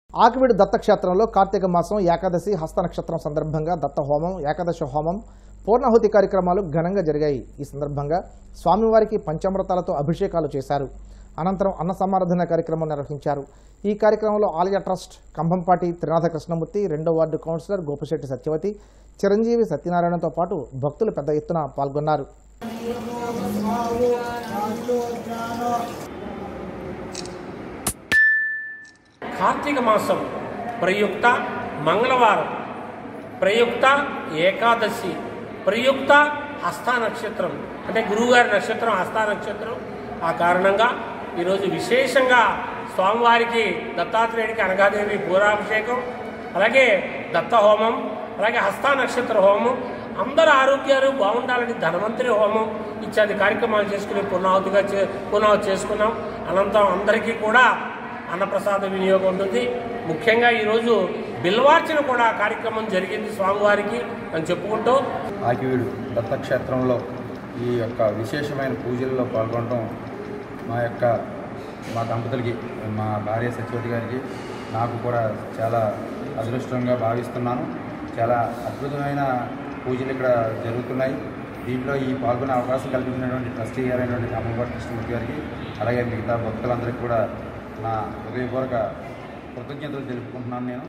ఆకివీడు దత్తక్షేత్రంలో కార్తీక మాసం ఏకాదశి హస్త నక్షత్రం సందర్భంగా దత్త హోమం ఏకాదశి హోమం పూర్ణాహుతి కార్యక్రమాలు ఘనంగా జరిగాయి ఈ సందర్భంగా స్వామివారికి పంచామృతాలతో అభిషేకాలు చేశారు అనంతరం అన్న సమారాధన కార్యక్రమం నిర్వహించారు ఈ కార్యక్రమంలో ఆలయ ట్రస్ట్ కంభంపాటి త్రినాథ కృష్ణమూర్తి రెండో వార్డు కౌన్సిలర్ గోపిశెట్టి సత్యవతి చిరంజీవి సత్యనారాయణతో పాటు భక్తులు పెద్ద ఎత్తున పాల్గొన్నారు కార్తీక మాసం ప్రయుక్త మంగళవారం ప్రయుక్త ఏకాదశి ప్రయుక్త హస్తా నక్షత్రం అంటే గురువుగారి నక్షత్రం హస్తా నక్షత్రం ఆ కారణంగా ఈరోజు విశేషంగా స్వామివారికి దత్తాత్రేయుడికి అనగాదేవి పూరాభిషేకం అలాగే దత్త హోమం అలాగే హస్తా నక్షత్ర హోమం అందరు ఆరోగ్యాలు బాగుండాలని ధనవంతరి హోమం ఇత్యాది కార్యక్రమాలు చేసుకుని పునావతిగా చే పునావతి చేసుకున్నాం అనంతరం అందరికీ కూడా అన్నప్రసాద వినియోగం ఉంటుంది ముఖ్యంగా ఈరోజు బిల్వార్చన కూడా కార్యక్రమం జరిగింది స్వామివారికి అని చెప్పుకుంటూ ఆకివీడు దత్తక్షేత్రంలో ఈ యొక్క విశేషమైన పూజల్లో పాల్గొనడం మా యొక్క మా దంపతులకి మా భార్య సత్యవతి గారికి నాకు కూడా చాలా అదృష్టంగా భావిస్తున్నాను చాలా అద్భుతమైన పూజలు ఇక్కడ జరుగుతున్నాయి దీంట్లో ఈ పాల్గొనే అవకాశం కల్పించినటువంటి ట్రస్టీ గారైనటువంటి అమ్మవారి కృష్ణమూర్తి గారికి అలాగే మిగతా భక్తులందరికీ కూడా నా హృదయపూర్వక కృతజ్ఞతలు తెలుపుకుంటున్నాను నేను